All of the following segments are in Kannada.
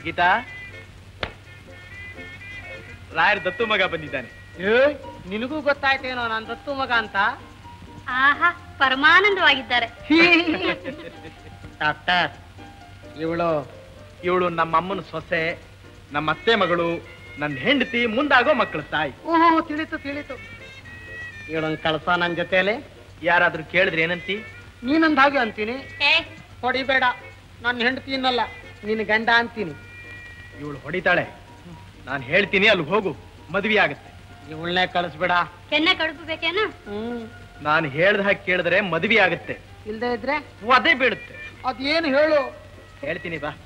ಗೀತಾ ರಾಯರ್ ದತ್ತು ಮಗ ಬಂದಿದ್ದಾನೆ ನಿನಗೂ ಗೊತ್ತಾಯ್ತೇನೋ ನಾನ್ ದತ್ತು ಮಗ ಅಂತ ಆಹಾ ಪರಮಾನಂದವಾಗಿದ್ದಾರೆ ಡಾಕ್ಟರ್ ಇವಳು ಇವಳು ನಮ್ಮ ಅಮ್ಮನ ಸೊಸೆ ನಮ್ಮ ಅತ್ತೆ ಮಗಳು ನನ್ನ ಹೆಂಡತಿ ಮುಂದಾಗೋ ಮಕ್ಕಳ ತಾಯಿ ಓಹೋ ತಿಳಿತು ತಿಳಿತು ಇವಳೊಂದ್ ಕಳ್ಸ ನನ್ ಜೊತೆಲಿ ಯಾರಾದ್ರೂ ಕೇಳಿದ್ರೆ ಏನಂತಿ ನೀನಂದ ಹಾಗೆ ಅಂತೀನಿ ಏ ಹೊಡಿಬೇಡ ನನ್ನ ಹೆಂಡತಿ ಇನ್ನಲ್ಲ ನಿನ್ನ ಗಂಡ ಅಂತೀನಿ ಇವಳು ಹೊಡಿತಾಳೆ ನಾನು ಹೇಳ್ತೀನಿ ಅಲ್ಲಿ ಹೋಗು ಮದ್ವೆ ಆಗತ್ತೆ ಇವಳನ್ನೇ ಕಳಿಸ್ಬೇಡ ಕೆನ್ನೆ ಕಡುಬು ಬೇಕೇನ ಹ್ಮ್ ನಾನು ಹೇಳ್ದ ಹಾಗೆ ಕೇಳಿದ್ರೆ ಮದ್ವೆ ಆಗತ್ತೆ ಇಲ್ದೇ ಇದ್ರೆ ಅದೇ ಬೀಳುತ್ತೆ ಅದೇನು ಹೇಳು ಹೇಳ್ತೀನಿ ಬಾ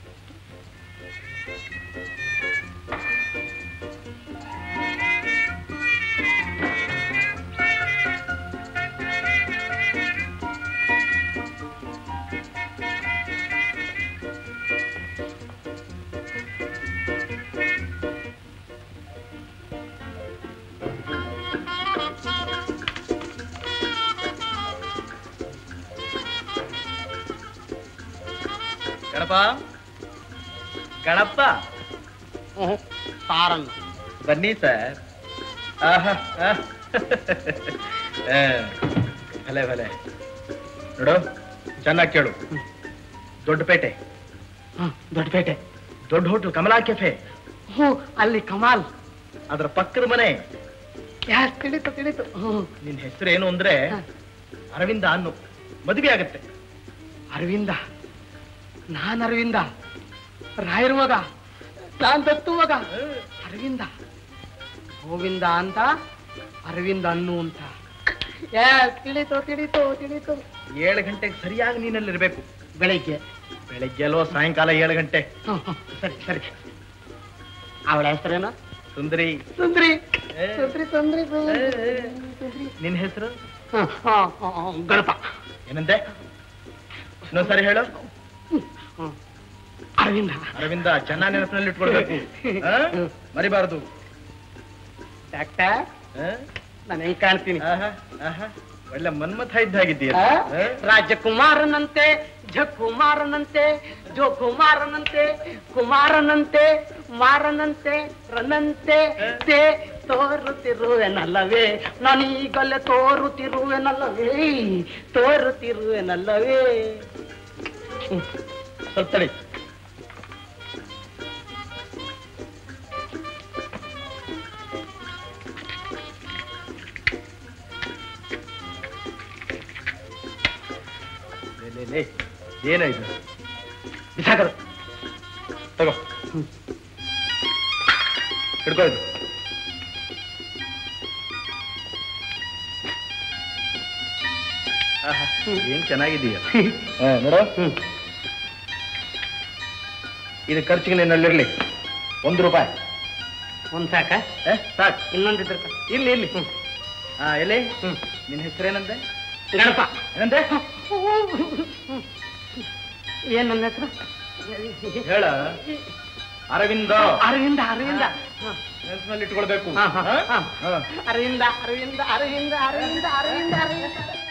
ಗಣಪ ಗಣಪ ಹ್ಮ್. ಸಾರನ್ನು ಬನ್ನಿ ಸರ್ ಆಹಾ ಆಹ್. ಆ, ಭಲೆ ಭಲೆ ನೋಡು ಚೆನ್ನಾಗಿ ಕೇಳು ದೊಡ್ಡಪೇಟೆ ಹ್ಮ್, ದೊಡ್ಡಪೇಟೆ ದೊಡ್ಡ ಹೋಟ್ಲ್ ಕಮಲಾ ಕೆಫೆ ಹ್ಞೂ ಅಲ್ಲಿ ಕಮಾಲ್ ಅದರ ಪಕ್ಕದ ಮನೆ ಯಾ ತಿಳಿತು ತಿಳಿತು ಹ್ಮ್. ನಿನ್ ಹೆಸರೇನು ಅಂದ್ರೆ ಹ. ಅರವಿಂದ ಅನ್ನು ಮದುವೆ ಆಗತ್ತೆ ಅರವಿಂದ ನಾನ್ ಅರವಿಂದ ರಾಯರ ಮಗ ನಾನ್ ದತ್ತು ಮಗ ಅರವಿಂದ ಗೋವಿಂದ ಅಂತ ಅರವಿಂದ ಅನ್ನು ಅಂತ ಯಾ ತಿಳಿತು ತಿಳಿತು ತಿಳಿತು ಏಳು ಗಂಟೆಗೆ ಸರಿಯಾಗಿ ನೀನಲ್ಲಿರ್ಬೇಕು ಬೆಳಿಗ್ಗೆ ಬೆಳಗ್ಗೆ ಅಲ್ವೋ ಸಾಯಂಕಾಲ ಏಳು ಗಂಟೆ ಹ್ಮ್, ಹ್ಮ್, ಸರಿ ಸರಿ ಅವಳ ಹೆಸರೇನು ಸುಂದರಿ ಸುಂದ್ರಿ ಏ. ಸುಂದ್ರಿ ಸುಂದ್ರಿ ಸುಂದ್ರಿ, ಏ, ಏ. ಸುಂದ್ರಿ ನಿನ್ ಹೆಸರು ಹ್ಮ್, ಹ್ಮ್, ಹ್ಮ್, ಹ್ಮ್, ಗಣಪ ಏನಂತೆ ಇನ್ನೊಂದ್ ಸರಿ ಹೇಳು ಹ್ಮ್, ಹ್ಮ್. ಅರವಿಂದ ಅರವಿಂದ ಚೆನ್ನಾಗಿ ನೆನಪಿನಲ್ಲಿ ಇಟ್ಕೊಳ್ಬೇಕು ಆ? ಮರಿಬಾರದು ಡಾಕ್ಟರ್ ಆ? ನಾನು ಹೆಂಗ್ ಕಾಣ್ತೀನಿ ಆಹಾ, ಆಹಾ. ಒಳ್ಳೆ ಮನ್ಮಥ ಇದ್ದಾಗಿದ್ದೀಯ ಆ? ರಾಜಕುಮಾರನಂತೆ ಜಕುಮಾರನಂತೆ ಜೋ ಕುಮಾರನಂತೆ ಕುಮಾರನಂತೆ ಮಾರನಂತೆ ರನಂತೆ ತೇ ತೋರುತ್ತಿರುವೆನಲ್ಲವೇ ನಾನೀಗಲೇ ತೋರುತ್ತಿರುವೆನಲ್ಲವೇ ತೋರುತ್ತಿರುವೆನಲ್ಲವೇ ಸ್ವಲ್ಪ ತಡಿ ಲೇ, ಲೇ, ಲೇ. ಏನೋ ಇದು ಬಿಸಾಕದು ತಗೋ ಹಿಡ್ಕೋ ಇದು ಆಹಾ, ಏನ್ ಚೆನ್ನಾಗಿದೀಯ ಹಾ, ನೋಡು ಇದು ಖರ್ಚಿಗೆ ನಿನ್ನಲ್ಲಿರ್ಲಿ ಒಂದು ರೂಪಾಯಿ ಒಂದ್ ಸಾಕ ಏ, ಸಾಕ್ ಇನ್ನೊಂದಿದ್ರ ಇಲ್ಲಿ ಇಲ್ಲಿ ಹಾ ಎಲ್ಲಿ ನಿನ್ನ ಹೆಸರೇನಂತೆ ಗಣಪ ಏನಂತೆ ಏನ್ ನನ್ನ ಹೆಸರು ಹೇಳ ಅರವಿಂದ ಅರವಿಂದ ಅರವಿಂದ ನೆನಪಿನಲ್ಲಿ ಇಟ್ಕೊಳ್ಬೇಕು ಹಾ, ಹಾ, ಹಾ? ಹಾ. ಹಾ. ಅರವಿಂದ ಅರವಿಂದ ಅರವಿಂದ ಅರವಿಂದ ಅರವಿಂದ ಅರವಿಂದ